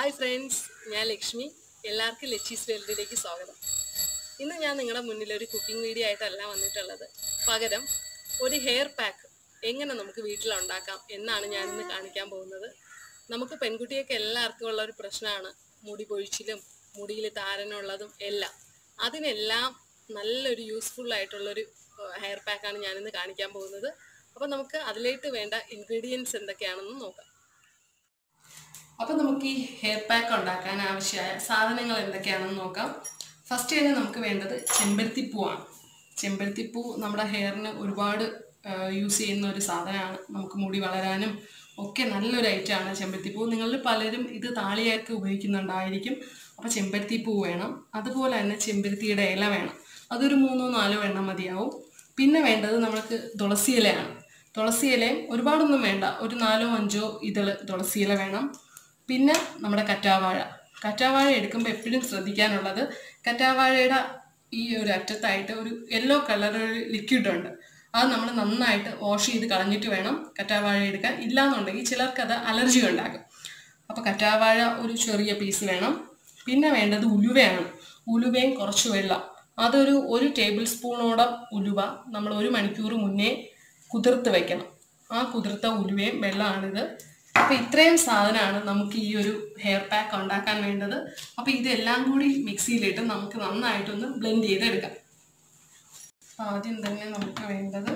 hi friends ഞാൻ ലക്ഷ്മി എല്ലാവർക്കും ലച്ചീസ് വേൾഡിലേക്ക് സ്വാഗതം ഇന്ന് ഞാൻ നിങ്ങളുടെ മുന്നിൽ ഒരു കുക്കിംഗ് വീഡിയോ ആയിട്ടല്ല വന്നിട്ടുള്ളത് പകരം ഒരു ഹെയർ പാക്ക് എങ്ങനെ നമുക്ക് വീട്ടിൽ ഉണ്ടാക്കാം എന്നാണ് ഞാൻ ഇന്ന് കാണിക്കാൻ പോകുന്നത് നമുക്ക് പെൺകുട്ടിയൊക്കെ എല്ലാവർക്കും ഉള്ള ഒരു പ്രശ്നമാണ് മുടി കൊഴിച്ചിലും മുടിയിൽ താരനുള്ളതും എല്ലാം അതിനെല്ലാം നല്ലൊരു യൂസ്ഫുൾ ആയിട്ടുള്ളൊരു ഹെയർ പാക്കാണ് ഞാനിന്ന് കാണിക്കാൻ പോകുന്നത് അപ്പോൾ നമുക്ക് അതിലേക്ക് വേണ്ട ഇൻഗ്രീഡിയൻസ് എന്തൊക്കെയാണെന്ന് നോക്കാം അപ്പോൾ നമുക്ക് ഈ ഹെയർ പാക്ക് ഉണ്ടാക്കാൻ ആവശ്യമായ സാധനങ്ങൾ എന്തൊക്കെയാണെന്ന് നോക്കാം ഫസ്റ്റ് തന്നെ നമുക്ക് വേണ്ടത് ചെമ്പരത്തിപ്പൂവാണ് ചെമ്പരത്തിപ്പൂ നമ്മുടെ ഹെയറിന് ഒരുപാട് യൂസ് ചെയ്യുന്ന ഒരു സാധനമാണ് നമുക്ക് മുടി വളരാനും ഒക്കെ നല്ലൊരു ഐറ്റമാണ് ചെമ്പരത്തിപ്പൂ നിങ്ങളിൽ പലരും ഇത് താളിയായിട്ട് ഉപയോഗിക്കുന്നുണ്ടായിരിക്കും അപ്പോൾ ചെമ്പരത്തിപ്പൂ വേണം അതുപോലെ തന്നെ ചെമ്പരത്തിയുടെ ഇല വേണം അതൊരു മൂന്നോ നാലോ എണ്ണം മതിയാവും പിന്നെ വേണ്ടത് നമുക്ക് തുളസി ഇലയാണ് തുളസി ഇലയും ഒരുപാടൊന്നും വേണ്ട ഒരു നാലോ അഞ്ചോ ഇതള് തുളസി ഇല വേണം പിന്നെ നമ്മുടെ കറ്റാവാഴ കറ്റാവാഴ എടുക്കുമ്പോൾ എപ്പോഴും ശ്രദ്ധിക്കാനുള്ളത് കറ്റാവാഴയുടെ ഈ ഒരു അറ്റത്തായിട്ട് ഒരു യെല്ലോ കളർ ഒരു ലിക്വിഡ് ഉണ്ട് അത് നമ്മൾ നന്നായിട്ട് വാഷ് ചെയ്ത് കളഞ്ഞിട്ട് വേണം കറ്റാവാഴ എടുക്കാൻ ഇല്ലാന്നുണ്ടെങ്കിൽ ചിലർക്കത് അലർജി ഉണ്ടാകും അപ്പോൾ കറ്റാവാഴ ഒരു ചെറിയ പീസ് വേണം പിന്നെ വേണ്ടത് ഉലുവയാണ് ഉലുവയും കുറച്ച് വെള്ളം അതൊരു ഒരു ടേബിൾ സ്പൂണോളം ഉലുവ നമ്മൾ ഒരു മണിക്കൂർ മുന്നേ കുതിർത്ത് വെക്കണം ആ കുതിർത്ത ഉലുവയും വെള്ളമാണിത് അപ്പോൾ ഇത്രയും സാധനമാണ് നമുക്ക് ഈ ഒരു ഹെയർ പാക്ക് ഉണ്ടാക്കാൻ വേണ്ടത് അപ്പോൾ ഇതെല്ലാം കൂടി മിക്സിയിലിട്ട് നമുക്ക് നന്നായിട്ടൊന്ന് ബ്ലെൻഡ് ചെയ്തെടുക്കാം അപ്പോൾ ആദ്യം തന്നെ നമുക്ക് വേണ്ടത്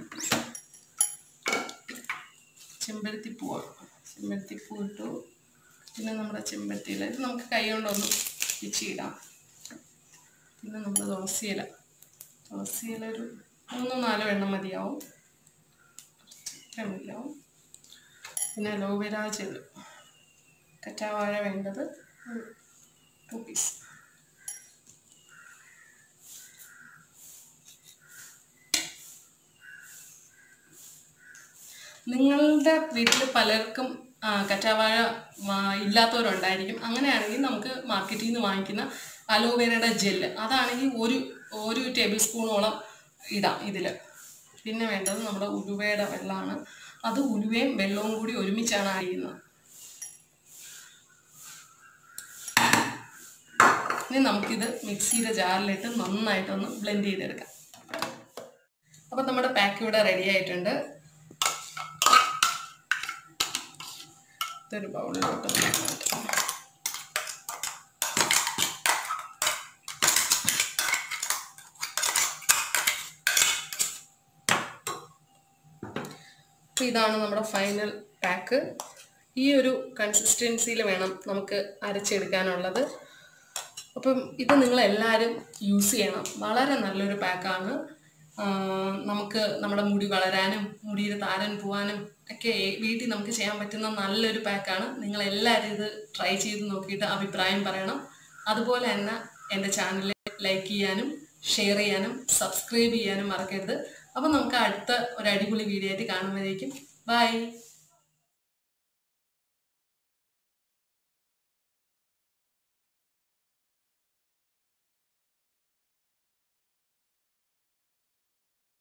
ചെമ്പരത്തിപ്പൂവാണ് ചെമ്പരത്തിപ്പൂ ഇട്ടു പിന്നെ നമ്മുടെ ചെമ്പരത്തിയില ഇത് നമുക്ക് കൈ കൊണ്ടൊന്ന് പിച്ചിയിടാം പിന്നെ നമ്മുടെ തുളസിയില തുളസിയില ഒരു മൂന്നോ നാലോ എണ്ണം മതിയാവും ഇത്രയും മതിയാവും പിന്നെ അലോവേര ജെൽ കറ്റാവാഴ വേണ്ടത് ഒരു ടു പീസ് നിങ്ങളുടെ വീട്ടിൽ പലർക്കും ആ, കറ്റാവാഴ വാ- ഇല്ലാത്തവരുണ്ടായിരിക്കും അങ്ങനെയാണെങ്കിൽ നമുക്ക് മാർക്കറ്റിൽ നിന്ന് വാങ്ങിക്കുന്ന അലോവേരയുടെ ജെല്ല് അതാണെങ്കിൽ ഒരു ഒരു ടേബിൾ സ്പൂണോളം ഇടാം ഇതിൽ പിന്നെ വേണ്ടത് നമ്മുടെ ഉലുവയുടെ വെള്ളമാണ് അത് ഉലുവയും വെള്ളവും കൂടി ഒരുമിച്ചാണ് ആഡ് ചെയ്യുന്നത് ഇനി നമുക്കിത് മിക്സിയുടെ ജാറിലിട്ട് നന്നായിട്ടൊന്ന് ബ്ലെൻഡ് ചെയ്തെടുക്കാം അപ്പം നമ്മുടെ പാക്ക് ഇവിടെ റെഡി ആയിട്ടുണ്ട് ഇതൊരു ബൗളിലോട്ട് മാറ്റാം അപ്പോൾ ഇതാണ് നമ്മുടെ ഫൈനൽ പാക്ക് ഈ ഒരു കൺസിസ്റ്റൻസിയിൽ വേണം നമുക്ക് അരച്ചെടുക്കാനുള്ളത് അപ്പം ഇത് നിങ്ങളെല്ലാവരും യൂസ് ചെയ്യണം വളരെ നല്ലൊരു പാക്കാണ് നമുക്ക് നമ്മുടെ മുടി വളരാനും മുടിയിൽ താരൻ പോവാനും ഒക്കെ വീട്ടിൽ നമുക്ക് ചെയ്യാൻ പറ്റുന്ന നല്ലൊരു പാക്കാണ് നിങ്ങളെല്ലാവരും ഇത് ട്രൈ ചെയ്ത് നോക്കിയിട്ട് അഭിപ്രായം പറയണം അതുപോലെ തന്നെ എൻ്റെ ചാനൽ ലൈക്ക് ചെയ്യാനും ഷെയർ ചെയ്യാനും സബ്സ്ക്രൈബ് ചെയ്യാനും മറക്കരുത് അപ്പോൾ നമുക്ക് അടുത്ത ഒരു അടിപൊളി വീഡിയോ ആയിട്ട് കാണുമ്പോഴേക്കും ബൈ